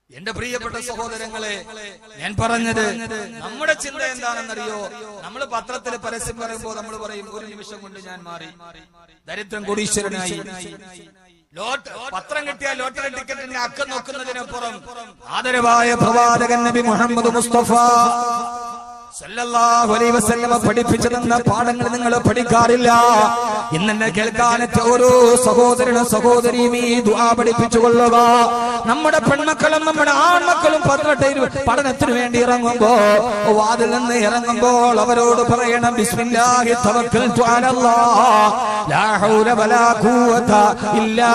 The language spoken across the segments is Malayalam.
എന്റെ പ്രിയപ്പെട്ട സഹോദരങ്ങളെ ഞാൻ പറഞ്ഞത് നമ്മുടെ ചിന്ത എന്താണെന്നറിയോ നമ്മൾ പത്രത്തിൽ പരസ്യം പറയുമ്പോൾ നമ്മൾ പറയും ഒരു നിമിഷം കൊണ്ട് ഞാൻ മാറി ദരിദ്രം കോടീശ്വരനായി ലോട്ട് പത്രം കിട്ടിയ ലോട്ടറി ടിക്കറ്റിന്റെ അക്കം നോക്കുന്നതിനപ്പുറം ആദരവായ പ്രവാചകൻ നബി മുഹമ്മദ് മുസ്തഫ സല്ലല്ലാഹു അലൈഹി വസല്ലമ പഠിപ്പിച്ചു തന്ന പാഠങ്ങൾ നിങ്ങൾ പഠിക്കാറില്ല ഇന്നെന്നെ കേൾക്കാനറ്റ ഓരോ സഹോദരനും സഹോദരിയും ഈ ദുആ പഠിപ്പിച്ചു കൊള്ളുക നമ്മുടെ പെൺമക്കളും നമ്മുടെ ആൺമക്കളും പത്രത്തിൽ പഠനത്തിന് വേണ്ടി ഇറങ്ങുമ്പോ വാതിൽ നിന്ന് ഇറങ്ങുമ്പോൾ അവരോട് പറയണം ബിസ്മില്ലാഹി തവക്കൽതു അലല്ലാഹ് ലാ ഹൗല വലാ ഖുവത ഇല്ലാ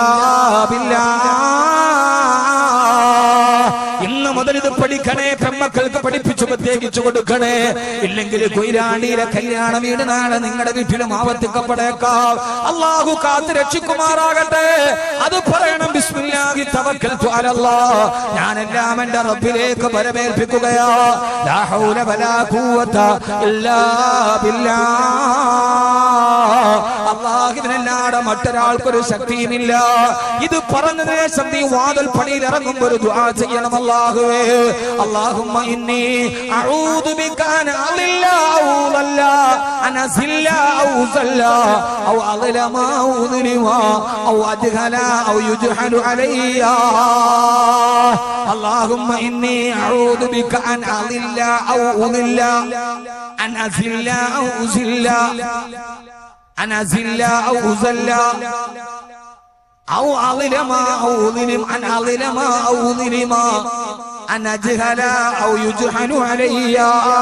ബില്ലാഹ് ഇന്ന് മുതൽ ഇത് പഠിക്കണേ പെമ്മക്കൾക്ക് പഠിപ്പിച്ചു പ്രത്യേകിച്ചു കൊടുക്കണേ ഇല്ലെങ്കിൽ കൊയിലാണ്ടിയിലെ കല്യാണ വീട് നാളെ നിങ്ങളുടെ വീട്ടിലും ആവർത്തിക്കപ്പെടേക്കാം അള്ളാഹു കാത്ത് രക്ഷിക്കുമാറാകട്ടെ അത് പറയണം ബിസ്മില്ലാഹി തവക്കൽതു അലല്ലാഹ് ഞാനെല്ലാം എന്റെ റബ്ബിലേക്ക് വരവേൽപ്പിക്കുകയാ ലാ ഹൗല വലാ ഖുവത ഇല്ലാ ബില്ലാഹ് അള്ളാഹുവിനല്ലാതെ മറ്റൊരാൾക്കൊരു ശക്തിയുമില്ല ഇത് പറഞ്ഞതിന് ശേഷം നീ വാതിൽ പണിയിൽ ഇറങ്ങുമ്പോൾ ഒരു ദുആ ചെയ്യണം അല്ലാഹുവേ അല്ലാഹുമ്മ ഇന്നി അഊദു ബിക അൻ അളില്ല ഔ ളല്ല അൻ അസില്ല ഔ സല്ല ഔ അളിലമ ഔ ദുലിമ ഔ അജ്ഹല ഔ യുജ്ഹലു അലയ്യ اللهم إني أعوذ بك أن أضل أو أضل أن أزل أو أزل أن أزل أو أزل أو أظلم أو أظلم أن أظلم أو أظلم أن أجهل أو يجهل علي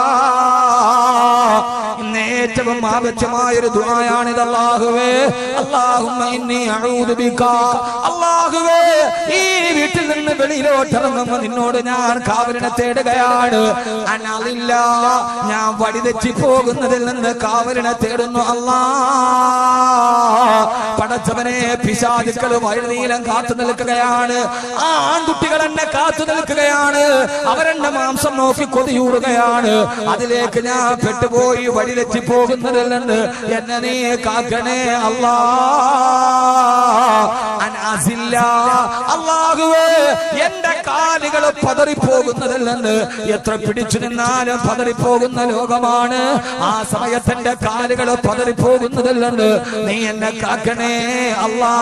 ഇന്ന് ഏറ്റവും ആവശ്യമായൊരു ദുആയാണിത് അല്ലാഹുവേ അല്ലാഹുമ്മ ഇന്നി അഊദു ബിക അല്ലാഹുവേ ഈ വീട്ടിൽ നിന്ന് വെളിയിലോട്ട് ഇറങ്ങുമ്പോൾ നിന്നോട് ഞാൻ കാവലിനെ തേടുകയാണ് അനലില്ല ഞാൻ വഴിതെറ്റി പോകുന്നതിൽ നിന്ന് കാവലിനെ തേടുന്നു അല്ലാ പടച്ചവനെ പിശാചുക്കൾ വഴിനീളം കാത്തു നിൽക്കുകയാണ് ആ ആൺകുട്ടികൾ എന്നെ കാത്തു നിൽക്കുകയാണ് അവരെന്നെ മാംസം നോക്കി കൊതിയൂറുകയാണ് അതിലേക്ക് ഞാൻ പെട്ടുപോയി വഴിതെറ്റി പോകുന്നതിൽ നിന്ന് എന്നെ നീ കാക്കണേ അല്ലാ അനാസില്ല അള്ളാഹുവേ എന്റെ കാലുകൾ പതറിപ്പോകുന്നതിൽ നിന്ന് എത്ര പിടിച്ചു നിന്നാലും പതറിപ്പോകുന്ന ലോകമാണ് ആ സമയത്ത് എന്റെ കാലുകൾ പതറിപ്പോകുന്നതിൽ നിന്ന് നീ എന്നെ കാക്കണേ അല്ലാ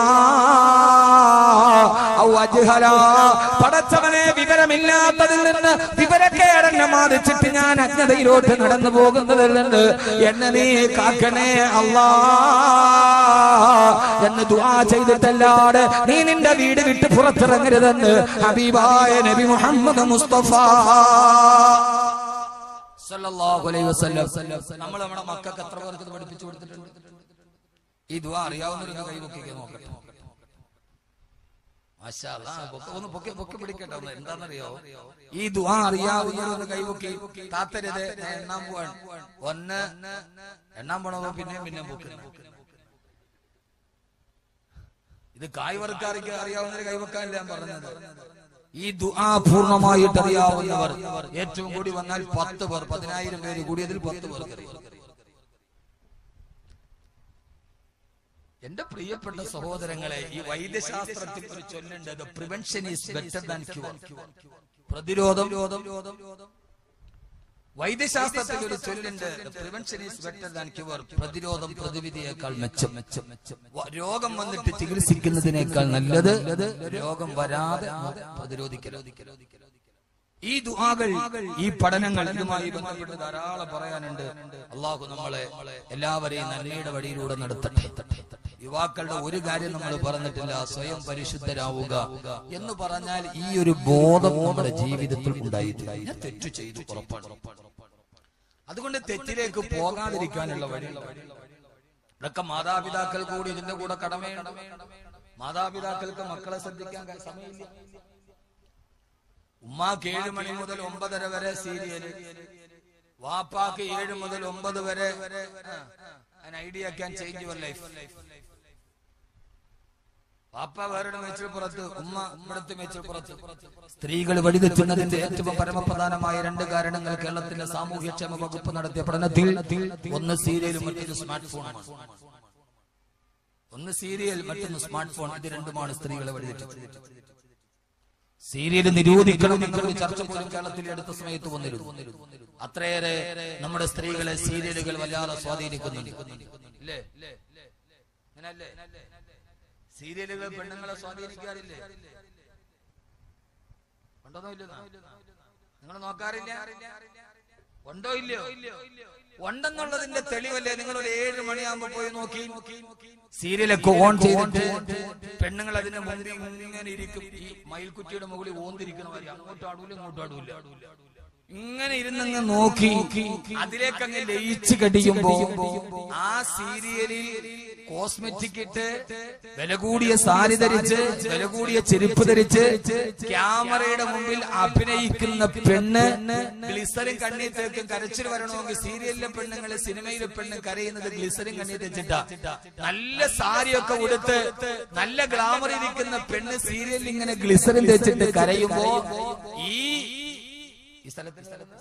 ഔ അജ്ഹല. പടച്ചവനെ വിവരമില്ലാത്തതിൽ നിന്ന് വിവരക്കേടെന്നെ ബാധിച്ചിട്ട് ഞാൻ അജ്ഞതയിലോട്ട് നടന്നു പോകുന്നതിൽ നിന്ന് എന്നെ നീ കാക്കണേ അല്ലാ എന്ന് ദുആ ചെയ്തിട്ടല്ലാതെ നീ നിന്റെ വീട് വിട്ട് പുറത്തിറങ്ങരുതെന്ന് ഹബീബായ നബി മുഹമ്മദ് മുസ്തഫ സല്ലല്ലാഹു അലൈഹി വസല്ലം നമ്മൾ നമ്മുടെ മക്കൾക്ക് എത്ര പേർക്ക് ഇത് പഠിപ്പിച്ചു കൊടുത്തിട്ടുണ്ട് ഈ ദുആ അറിയാവുന്നവരൊന്ന് കൈവക്കിക്കാൻ നോക്കട്ടെ മാഷാ അല്ലാ, പൊക്ക- ഒന്ന് പൊക്കി പൊക്കി പിടിക്കട്ടെ ഒന്ന് എന്താണെന്നറിയോ ഈ ദുആ അറിയാവുന്നവരൊന്ന് കൈവക്കി താത്തരുത് ഞാൻ എണ്ണാൻ പോവാണ് ഒന്ന് എണ്ണാൻ പോണപ്പോ പിന്നെയും പിന്നെയും പൊക്കുന്നു ഇത് കായ് വറുക്കാർക്ക് അറിയാവുന്നവര് കൈവെക്കാനല്ല ഞാൻ പറഞ്ഞത് ഈ ദുആ പൂർണ്ണമായിട്ട് അറിയാവുന്നവർ ഏറ്റവും കൂടി വന്നാൽ പത്ത് പേർ പതിനായിരം പേര് കൂടിയതിൽ പത്ത് പേർക്ക് അറിയാം എന്റെ പ്രിയപ്പെട്ട സഹോദരങ്ങളെ ഈ വൈദ്യശാസ്ത്രത്തിൽ ഒരു ചൊല്ലുണ്ട് prevention is better than cure പ്രതിരോധം വൈദ്യശാസ്ത്രത്തിൽ ഒരു ചൊല്ലുണ്ട് prevention is better than cure പ്രതിരോധം പ്രതിവിധിയേക്കാൾ മെച്ചം മെച്ചം മെച്ചം വ- രോഗം വന്നിട്ട് ചികിത്സിക്കുന്നതിനേക്കാൾ നല്ലത് രോഗം വരാതെ പ്രതിരോധിക്കൽ ഈ ദുആകൾ ഈ പഠനങ്ങൾ ഇതുമായി ബന്ധപ്പെട്ട് ധാരാളം പറയാനുണ്ട് അള്ളാഹു നമ്മളെ എല്ലാവരെയും നന്മയുടെ വഴിയിലൂടെ നടത്തട്ടെ യുവാക്കളുടെ ഒരു കാര്യം നമ്മൾ പറഞ്ഞിട്ടില്ല സ്വയം പരിശുദ്ധരാവുക എന്ന് പറഞ്ഞാൽ ഈ ഒരു ബോധം നമ്മുടെ ജീവിതത്തിൽ ഉണ്ടായിട്ടില്ല ഞാൻ തെറ്റു ചെയ്തു ഉറപ്പാണ് അതുകൊണ്ട് തെറ്റിലേക്ക് പോകാതിരിക്കാനുള്ള വഴി ഇതൊക്കെ മാതാപിതാക്കൾ കൂടി ഇതിന്റെ കൂടെ കടമയുണ്ട് മാതാപിതാക്കൾക്ക് മക്കളെ ശ്രദ്ധിക്കാൻ ക- സമയമില്ല ഉമ്മാക്ക് ഏഴ് മണി മുതൽ ഒമ്പതര വരെ സീരിയല് വാപ്പാക്ക് ഏഴ് മുതൽ ഒമ്പത് വരെ idea can change your life വാപ്പ വേറെ മേച്ചിൽ പുറത്ത് ഉമ്മ ഇവിടുത്തെ മേച്ചിൽ പുറത്ത് സ്ത്രീകൾ വഴിതെറ്റുന്നതിന്റെ ഏറ്റവും പരമപ്രധാനമായ രണ്ട് കാരണങ്ങൾ കേരളത്തിന്റെ സാമൂഹ്യക്ഷേമ വകുപ്പ് നടത്തിയ പഠനത്തിൽ ഒന്ന് സീരിയലും മറ്റൊന്ന് സ്മാർട്ട് ഫോണുമാണ് ഒന്ന് സീരിയൽ മറ്റൊന്ന് സ്മാർട്ട് ഫോൺ ഇത് രണ്ടുമാണ് സ്ത്രീകളെ വഴിതെറ്റിച്ചത് സീരിയൽ നിരോധിക്കണം എന്നൊരു ചർച്ച പോലും കേരളത്തിൽ അടുത്ത സമയത്ത് വന്നിരുന്നു അത്രയേറെ നമ്മുടെ സ്ത്രീകളെ സീരിയലുകൾ വല്ലാതെ സ്വാധീനിക്കുന്നുണ്ട് ഇല്ലേ അങ്ങനല്ലേ സീരിയലുകൾ പെണ്ണുങ്ങളെ സ്വാധീനിക്കാറില്ലേ ഉണ്ടോന്നോ ഇല്ലെന്നോ നിങ്ങൾ നോക്കാറില്ല ഉണ്ടോ ഇല്ലയോ ഉണ്ടെന്നുള്ളതിന്റെ തെളിവല്ലേ നിങ്ങൾ ഒരു ഏഴ് മണിയാകുമ്പോ പോയി നോക്കി സീരിയലൊക്കെ ഓൺ ചെയ്തിട്ട് പെണ്ണുങ്ങൾ അതിന്റെ മുമ്പിൽ ഇങ്ങനെ ഇരിക്കും ഈ മയിൽക്കുറ്റിയുടെ മുകളിൽ ഓന്തിരിക്കണവരെ അങ്ങോട്ടും ആടൂല ഇങ്ങോട്ടും ആടൂല ഇങ്ങനെ ഇരുന്നങ്ങ് നോക്കി അതിലേക്ക് അങ്ങ് ലയിച്ച് കടിയുമ്പോ ആ സീരിയലിൽ കോസ്മെറ്റിക് ഇട്ട് വില കൂടിയ സാരി ധരിച്ച് വില കൂടിയ ചെരുപ്പ് ധരിച്ച് ക്യാമറയുടെ മുമ്പിൽ അഭിനയിക്കുന്ന പെണ്ണ് ഗ്ലിസറിൻ കണ്ണി തേക്കും കരച്ചിൽ വരണമെങ്കിൽ സീരിയലിലെ പെണ്ണുങ്ങള് സിനിമയിലെ പെണ്ണ് കരയുന്നത് ഗ്ലിസറിൻ കണ്ണി തെച്ചിട്ടാ നല്ല സാരിയൊക്കെ ഉടുത്ത് നല്ല ഗ്ലാമർ ഇരിക്കുന്ന പെണ്ണ് സീരിയലിൽ ഇങ്ങനെ ഗ്ലിസറിൻ തേച്ചിട്ട് കരയുമ്പോ ഈ ഈ സ്ഥലത്ത് ഈ സ്ഥലത്ത്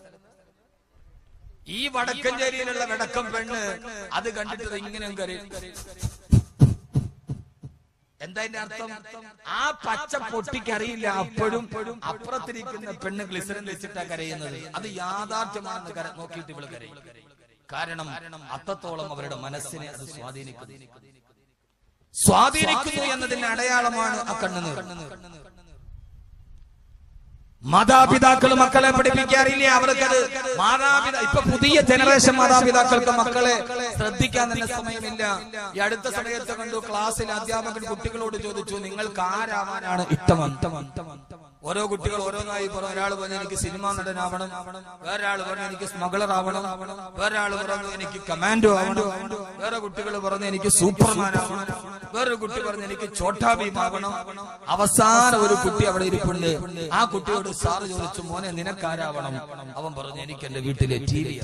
ഈ വടക്കഞ്ചേരിയിലുള്ള വടക്കം പെണ്ണ് അത് കണ്ടിട്ട് ഇങ്ങനെ കരയും എന്താ അതിന്റെ അർത്ഥം ആ പച്ച പൊട്ടിക്കറിയില്ല അപ്പോഴും അപ്പുറത്തിരിക്കുന്ന പെണ്ണ് ഗ്ലിസറിൻ വെച്ചിട്ടാ കരയുന്നത് അത് യാഥാർത്ഥ്യമാണെന്ന് കര നോക്കിയിട്ട് ഇവള് കരയും കാരണം അത്രത്തോളം അവരുടെ മനസ്സിനെ അത് സ്വാധീനിക്കുന്നു സ്വാധീനിക്കുന്നു എന്നതിന്റെ അടയാളമാണ് ആ കണ്ണുനീർ മാതാപിതാക്കൾ മക്കളെ പഠിപ്പിക്കാറില്ല അവർക്കത് മാതാപിതാ ഇപ്പൊ പുതിയ ജനറേഷൻ മാതാപിതാക്കൾക്ക് മക്കളെ ശ്രദ്ധിക്കാൻ തന്നെ സമയമില്ല ഈ അടുത്ത സമയത്ത് കണ്ടു ക്ലാസ്സിൽ അധ്യാപകൻ കുട്ടികളോട് ചോദിച്ചു നിങ്ങൾക്ക് ആരാവാനാണ് ഇഷ്ടം ഓരോ കുട്ടികൾ ഓരോന്നായി പറഞ്ഞു ഒരാൾ പറഞ്ഞു എനിക്ക് സിനിമാ നടനാവണം വേറൊരാൾ പറഞ്ഞു എനിക്ക് സ്മഗ്ലർ ആവണം വേറൊരാൾ പറഞ്ഞു എനിക്ക് കമാൻഡോ ആവണം വേറെ കുട്ടികൾ പറഞ്ഞു എനിക്ക് സൂപ്പർമാൻ ആവണം വേറൊരു കുട്ടി പറഞ്ഞു എനിക്ക് ചോട്ടാ ഭീം ആവണം അവസാനം ഒരു കുട്ടി അവിടെ ഇരിപ്പുണ്ട് ആ കുട്ടിയോട് സാറ് ചോദിച്ചു മോനെ നിനക്കാരാവണം അവൻ പറഞ്ഞു എനിക്ക് എന്റെ വീട്ടിലെ ടി വി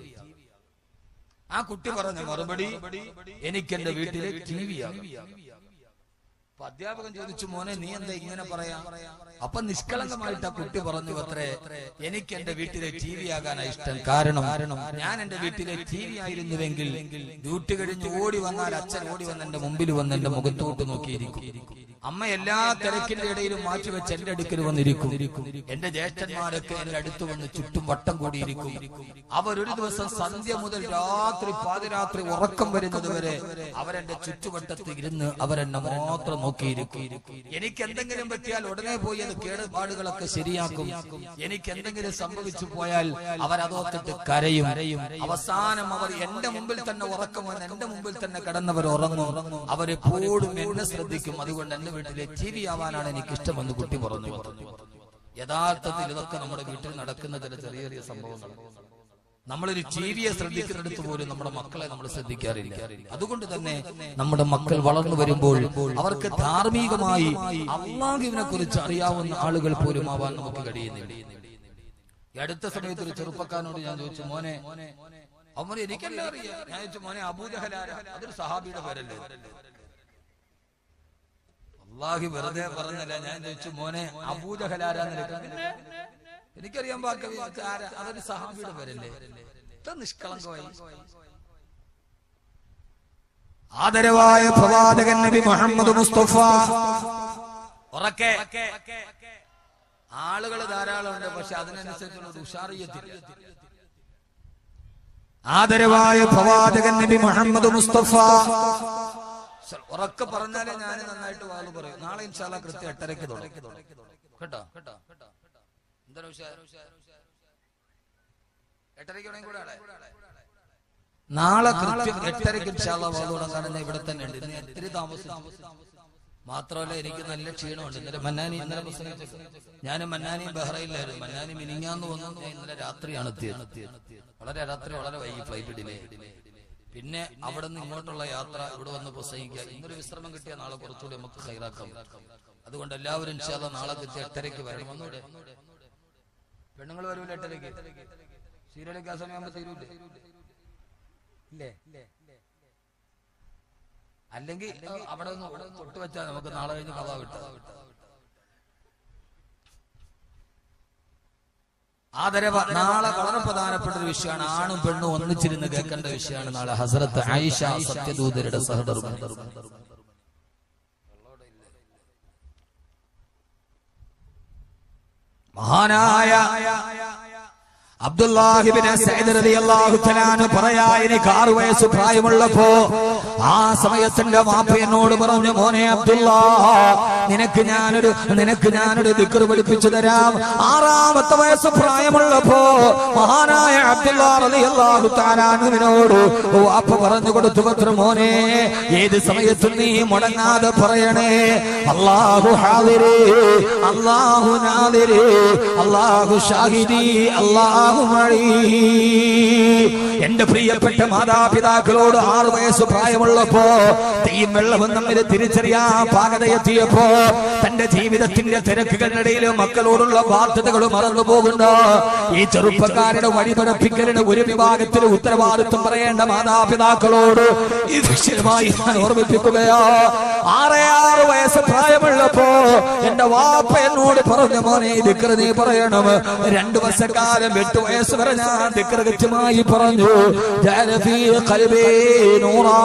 ആ കുട്ടി പറഞ്ഞ മറുപടി എനിക്ക് എന്റെ വീട്ടിലെ ടി വി അപ്പൊ അധ്യാപകൻ ചോദിച്ചു മോനെ നീ എന്താ ഇങ്ങനെ പറയാ അപ്പൊ നിഷ്കളങ്കമായിട്ട് ആ കുട്ടി പറഞ്ഞു അത്രേ എനിക്ക് എന്റെ വീട്ടിലെ ടി വി ആകാനാ ഇഷ്ടം കാരണം ഞാൻ എന്റെ വീട്ടിലെ ടി വി ആയിരുന്നുവെങ്കിൽ ഡ്യൂട്ടി കഴിഞ്ഞ് ഓടി വന്നാൽ അച്ഛൻ ഓടി വന്ന് എന്റെ മുമ്പിൽ വന്ന് എന്റെ മുഖത്തോട്ട് നോക്കിയിരിക്കും അമ്മ എല്ലാ തിരക്കിന്റെ ഇടയിലും മാറ്റിവെച്ച് എന്റെ അടുക്കൽ വന്നിരിക്കും എന്റെ ജ്യേഷ്ഠന്മാരൊക്കെ എന്റെ അടുത്ത് വന്ന് ചുറ്റും വട്ടം കൂടിയിരിക്കും അവരൊരു ദിവസം സന്ധ്യ മുതൽ രാത്രി പാതിരാത്രി ഉറക്കം വരുന്നത് വരെ അവരെന്റെ ചുറ്റുവട്ടത്ത് ഇരുന്ന് അവരെന്നെ മാത്രം നോക്കിയിരിക്കും എനിക്ക് എന്തെങ്കിലും പറ്റിയാൽ ഉടനെ പോയി അത് കേടുപാടുകളൊക്കെ ശരിയാക്കും എനിക്ക് എന്തെങ്കിലും സംഭവിച്ചു പോയാൽ അവരതോത്തിട്ട് കരയും അവസാനം അവർ എന്റെ മുമ്പിൽ തന്നെ ഉറക്കം വന്ന് എന്റെ മുമ്പിൽ തന്നെ കിടന്നവർ ഉറങ്ങും അവരെപ്പോഴും എന്നെ ശ്രദ്ധിക്കും അതുകൊണ്ട് എന്റെ വീട്ടിലെ ടി വി ആവാനാണ് എനിക്ക് ഇഷ്ടമെന്ന് കുട്ടി പറഞ്ഞു യഥാർത്ഥത്തിൽ ഇതൊക്കെ നമ്മുടെ വീട്ടിൽ നടക്കുന്ന ചില ചെറിയ ചെറിയ സംഭവങ്ങൾ നമ്മളൊരു ടിവിയെ ശ്രദ്ധിക്കുന്നിടത്ത് പോലും നമ്മുടെ മക്കളെ നമ്മൾ ശ്രദ്ധിക്കാറില്ല അതുകൊണ്ട് തന്നെ നമ്മുടെ മക്കൾ വളർന്നു വരുമ്പോൾ അവർക്ക് ധാർമ്മികമായി അള്ളാഹുവിനെ കുറിച്ച് അറിയാവുന്ന ആളുകൾ പോലും ആവാൻ നമുക്ക് കഴിയുന്നില്ല ഈ അടുത്ത സമയത്ത് ഒരു ചെറുപ്പക്കാരനോട് ഞാൻ ചോദിച്ചു മോനെ അവൻ എനിക്കെല്ലാം അറിയാം ഞാൻ ചോദിച്ചു മോനെ അബൂജഹലാര അതൊരു സഹാബിയുടെ പേരല്ലേ അള്ളാഹി വെറുതെ പറഞ്ഞല്ല ഞാൻ ചോദിച്ചു മോനെ അബൂജഹലാരാന്ന് എനിക്കറിയാൻ ബാക്കി അതൊരു സഹാബിയുടെ പേരല്ലേ ഇത്ര നിഷ്കളങ്കമായി ആദരവായ പ്രവാചകൻ നബി മുഹമ്മദ് മുസ്തഫ ഉറക്കെ ആളുകൾ ധാരാളം ഉണ്ട് പക്ഷെ അതിനനുസരിച്ചുള്ള ഒരു ഉഷാറിയത്തില്ല ആദരവായ പ്രവാചകൻ നബി മുഹമ്മദ് മുസ്തഫ ഉറക്കെ പറഞ്ഞാലേ ഞാൻ നന്നായിട്ട് വാല് പറയും നാളെ ഇൻഷാല്ല കൃത്യം എട്ടരയ്ക്ക് തുടങ്ങി കേട്ടോ കേട്ടോ എന്താണ് ഉഷാർ എട്ടരയ്ക്ക് തുടങ്ങി കൂടെ നാളെ കൃത്യം എട്ടരയ്ക്ക് ഇൻഷാല്ല വാല് തുടങ്ങാൻ ഞാൻ ഇവിടെ തന്നെ ഉണ്ട് ഇന്ന് ഒത്തിരി താമസിച്ചു മാത്രമല്ല എനിക്ക് നല്ല ക്ഷീണമുണ്ട് ഇന്നലെ മന്നാനി ഇന്നലെ പ്രസംഗിച്ചു ഞാൻ മന്നാനിയും ബഹ്റൈനിലായിരുന്നു മന്നാനി മിനിങ്ങാന്ന് വന്നു ഞാൻ ഇന്നലെ രാത്രിയാണ് എത്തിയത് വളരെ രാത്രി വളരെ വൈകി ഫ്ലൈറ്റ് ഡിലേ പിന്നെ അവിടെ നിന്ന് ഇങ്ങോട്ടുള്ള യാത്ര ഇവിടെ വന്ന് പ്രസംഗിക്കുക ഇന്നൊരു വിശ്രമം കിട്ടിയ നാളെ കുറച്ചുകൂടി നമുക്ക് ഹൈറാക്കാം അതുകൊണ്ട് എല്ലാവരും ഇൻഷാല്ല നാളെ കൃത്യം എട്ടരയ്ക്ക് വരണം ഒന്നുകൂടെ പെണ്ണുങ്ങൾ വരൂല എട്ടരയ്ക്ക് സീരിയലൊക്കെ ആ സമയമാകുമ്പോ തീരൂലേ ഇല്ലേ അല്ലെങ്കിൽ അവിടെ നിന്ന് തൊട്ട് വെച്ചാൽ നമുക്ക് നാളെ കഴിഞ്ഞ് കഥ വിട്ട ആദരവ നാളെ വളരെ പ്രധാനപ്പെട്ട ഒരു വിഷയമാണ് ആണും പെണ്ണും ഒന്നിച്ചിരുന്ന് കേൾക്കേണ്ട വിഷയമാണ് നാളെ ഹസരത്ത് ആയിഷ സത്യദൂതരുടെ സഹധർമ്മം മഹാനായ അബ്ദുല്ലാഹിബിന് സൈദ് റളിയല്ലാഹു തആല പറയാ എനിക്ക് ആറു വയസ്സ് പ്രായമുള്ളപ്പോ ആ സമയത്തിന്റെ വാപ്പ എന്നോട് പറഞ്ഞു മോനെ അബ്ദുള്ള നിനക്ക് ഞാനൊരു നിനക്ക് ഞാനൊരു ദിക്ർ പഠിപ്പിച്ചു തരാം ആറാമത്തെ വയസ്സ് പ്രായമുള്ളപ്പോ മഹാനായ അബ്ദുള്ള റളിയല്ലാഹു തആലാനുവിനോട് വാപ്പ പറഞ്ഞു കൊടുത്തു പത്ര മോനെ ഏത് സമയത്തും നീ മുടങ്ങാതെ പറയണേ അല്ലാഹു ഹാദിരേ അല്ലാഹു നാദിരേ അല്ലാഹു ഷാഹിദി അല്ലാഹു മഴീ എന്റെ പ്രിയപ്പെട്ട മാതാപിതാക്കളോട് ആറു വയസ്സ് പ്രായമുള്ളപ്പോ തീയും വെള്ളവും തമ്മിൽ തിരിച്ചറിയാൻ പാകതയെത്തിയപ്പോ തന്റെ ജീവിതത്തിന്റെ തിരക്കുകളിടയിൽ മക്കളോടുള്ള ബാധ്യതകൾ മറന്നു പോകുന്നു ഈ ചെറുപ്പക്കാരുടെ വഴിപടപ്പിക്കലിന് ഒരു വിഭാഗത്തിൽ ഉത്തരവാദിത്വം പറയേണ്ട മാതാപിതാക്കളോട് ഈ വിഷയമായി ഞാൻ ഓർമ്മിപ്പിക്കുകയോ ആറേ ആറ് വയസ്സ് പ്രായമുള്ളപ്പോ എന്റെ വാപ്പ എന്നോട് പറഞ്ഞു മോനെ ദിക്കറ് നീ പറയണം രണ്ടു വർഷക്കാലം എട്ട് വയസ്സ് വരെ ഞാൻ ദിക്കറ് കൃത്യമായി പറഞ്ഞു ജാലഫീ ഖൽബി നൂറാ.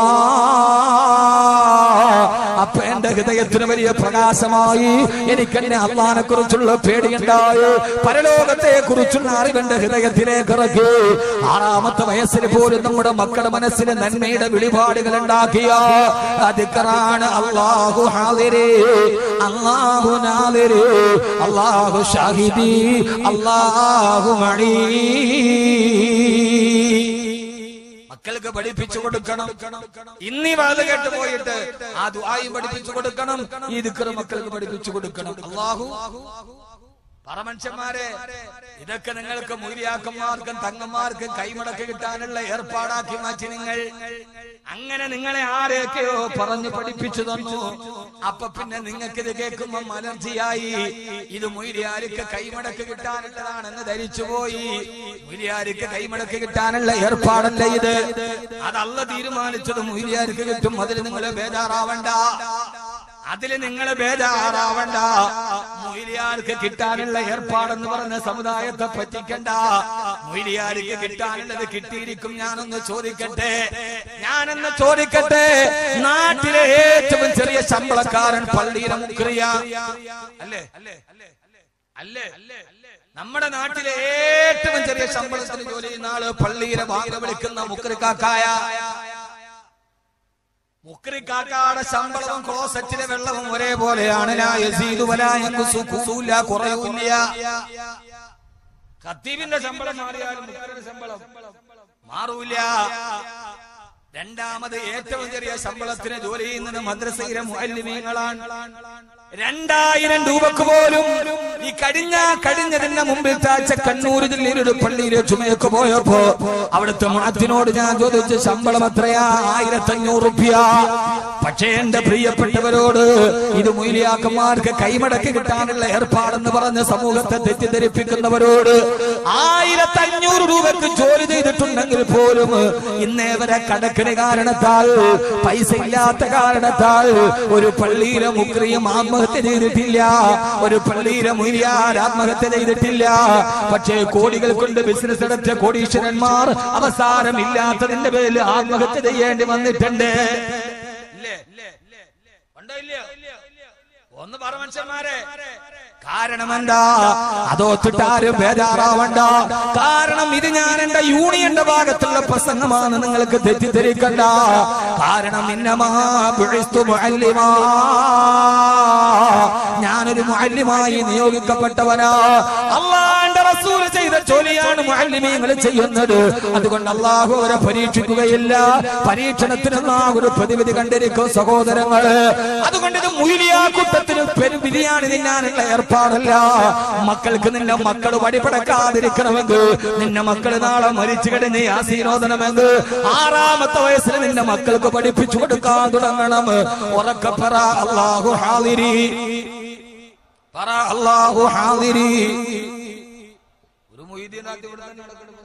അപ്പൊ എന്റെ ഹൃദയത്തിന് വലിയ പ്രകാശമായി എനിക്ക് എന്നെ അള്ളഹാനെ കുറിച്ചുള്ള പേടിയുണ്ടായി പരലോകത്തെ കുറിച്ചുള്ള അറിവെന്റെ ഹൃദയത്തിലേക്ക് ഇറക്കി ആറാമത്തെ വയസ്സിൽ പോലും നമ്മുടെ മക്കളുടെ മനസ്സിൽ നന്മയുടെ വെളിപാടുകൾ ഉണ്ടാക്കിയ അതിക്കറാണ് അള്ളാഹു ഹാദിരേ അള്ളാഹു നാദിരേ അള്ളാഹു ഷാഹിദി അള്ളാഹു മണി മക്കൾക്ക് പഠിപ്പിച്ചു കൊടുക്കണം ഇന്നീ വാത് കേട്ട് പോയിട്ട് ആ ദുആയും പഠിപ്പിച്ചു കൊടുക്കണം ഈ ദിക്റ് മക്കൾക്ക് പഠിപ്പിച്ചു കൊടുക്കണം അള്ളാഹു പറമനുഷ്യന്മാരെ ഇതൊക്കെ നിങ്ങൾക്ക് മൂര്യാക്കന്മാർക്കും തങ്ങന്മാർക്കും കൈമടക്ക് കിട്ടാനുള്ള ഏർപ്പാടാക്കി മാറ്റി നിങ്ങൾ അങ്ങനെ നിങ്ങളെ ആരെയൊക്കെയോ പറഞ്ഞു പഠിപ്പിച്ചു തന്നു അപ്പൊ പിന്നെ നിങ്ങൾക്ക് ഇത് കേൾക്കുമ്പോ അലർജിയായി ഇത് മൊയ്ലിയാർക്ക് കൈമടക്ക് കിട്ടാനുള്ളതാണെന്ന് ധരിച്ചുപോയി മൊയ്ലിയാർക്ക് കൈമടക്ക് കിട്ടാനുള്ള ഏർപ്പാടല്ല ഇത് അതല്ല തീരുമാനിച്ചത് മൊയ്ലിയാർക്ക് കിട്ടും അതിൽ നിങ്ങൾ ബേജാറാവണ്ട അതില് നിങ്ങൾ ബേജാറാവണ്ട മൊയ്ലിയാർക്ക് കിട്ടാനുള്ള ഏർപ്പാടെന്ന് പറഞ്ഞ സമുദായത്തെ പറ്റിക്കണ്ട മൊയ്ലിയാർക്ക് കിട്ടാനുള്ളത് കിട്ടിയിരിക്കും ഞാനൊന്ന് ചോദിക്കട്ടെ ഞാനൊന്ന് ചോദിക്കട്ടെ നാട്ടിലെ ഏറ്റവും ചെറിയ ശമ്പളക്കാരൻ പള്ളിയിലെ മുക്രിയ അല്ലേ അല്ലേ അല്ലേ നമ്മുടെ നാട്ടിലെ ഏറ്റവും ചെറിയ ശമ്പളത്തിന് ജോലി ചെയ്യുന്ന ആള് പള്ളിയിലെ ഭാഗം വിളിക്കുന്ന മുക്രിക്കാക്കായ മുക്രിക്കാക്കാടെ ശമ്പളവും ക്ലോസറ്റിലെ വെള്ളവും ഒരേപോലെയാണ് ലാ യസീദു വലാ യൻഖുസു, കൂടൂല, കുറയൂല്ല ഖത്തീബിന്റെ ശമ്പളം മാറിയാലും മുക്രിയുടെ ശമ്പളം മാറൂല രണ്ടാമത് ഏറ്റവും ചെറിയ ശമ്പളത്തിന് ജോലി ചെയ്യുന്നത് മദ്രസയിലെ മുഅല്ലിമീങ്ങളാണ് രണ്ടായിരം രൂപക്ക് പോലും ഈ കഴിഞ്ഞ കഴിഞ്ഞതിന്റെ മുമ്പിൽ താഴ്ച കണ്ണൂർ ജില്ലയിൽ ഒരു പള്ളിയിലെ ചുമയൊക്കെ പോയപ്പോ അവിടുത്തെ മുണത്തിനോട് ഞാൻ ചോദിച്ച ശമ്പളം എത്രയാ ആയിരത്തി അഞ്ഞൂറ് റുപ്യ പക്ഷേ എന്റെ പ്രിയപ്പെട്ടവരോട് ഇത് മൂല്യാക്കന്മാർക്ക് കൈമടക്കി കിട്ടാനുള്ള ഏർപ്പാടെന്ന് പറഞ്ഞ സമൂഹത്തെ തെറ്റിദ്ധരിപ്പിക്കുന്നവരോട് ആയിരത്തി അഞ്ഞൂറ് രൂപക്ക് ജോലി ചെയ്തിട്ടുണ്ടെങ്കിൽ പോലും ഇന്നേ വരെ കടക്കിന് കാരണത്താൽ പൈസ ഇല്ലാത്ത കാരണത്താൽ ഒരു പള്ളിയിലെ മുക്രിയും ആത്മഹത്യ ചെയ്തിട്ടില്ല ഒരു പള്ളിയിലെ മുരിയാർ ആത്മഹത്യ ചെയ്തിട്ടില്ല പക്ഷേ കോടികൾ കൊണ്ട് ബിസിനസ് നടത്തിയ കോടീശ്വരന്മാർ അവസാനം ഇല്ലാത്തതിന്റെ പേരിൽ ആത്മഹത്യ ചെയ്യേണ്ടി വന്നിട്ടുണ്ട് ഇല്ലേ? ഉണ്ടോ ഇല്ലയോ? ഒന്ന് പറ മനുഷ്യന്മാരെ കാരണം എന്താ അതോത്തിട്ടാരും ബേജാറാവണ്ട കാരണം ഇത് ഞാൻ എന്റെ യൂണിയന്റെ ഭാഗത്തുള്ള പ്രസംഗമാണ് നിങ്ങൾക്ക് തെറ്റിദ്ധരിക്കണ്ട കാരണം ഇന്നമാ ബുഇസ്തു മുഅല്ലിമാ. ഞാനൊരു മുഅല്ലിമായി നിയോഗിക്കപ്പെട്ടവനാ അള്ളാന്റെ റസൂൽ ചെയ്ത ജോലിയാണ് മുഅല്ലിമീങ്ങൾ ചെയ്യുന്നത് അതുകൊണ്ട് അള്ളാഹു അവരെ പരീക്ഷിക്കുകയില്ല പരീക്ഷണത്തിന് അള്ളാഹു ഒരു പ്രതിവിധി കണ്ടിരിക്കും സഹോദരങ്ങള് അതുകൊണ്ട് ഇത് മുയിലിയാ കൂട്ടത്തിന് പെരു ബിരിയാണി തിന്നാനുള്ള ഏർപ്പാടല്ല മക്കൾക്ക് നിന്റെ മക്കൾ വഴിപടക്കാതിരിക്കണമെങ്കിൽ നിന്റെ മക്കൾ നാളെ മരിച്ചു കിടന്ന് ആസീനോദനമെങ്കിൽ ആറാമത്തെ വയസ്സിൽ നിന്റെ മക്കൾക്ക് പഠിപ്പിച്ചു കൊടുക്കാൻ തുടങ്ങണം ഉറക്കെ പറ അള്ളാഹു ഹാദിരി പറ അള്ളാഹു ഹാദിരി ഒരു മൊയ്തീൻ നാട്ടിൽ ഇവിടെ തന്നെ നടക്കുന്നു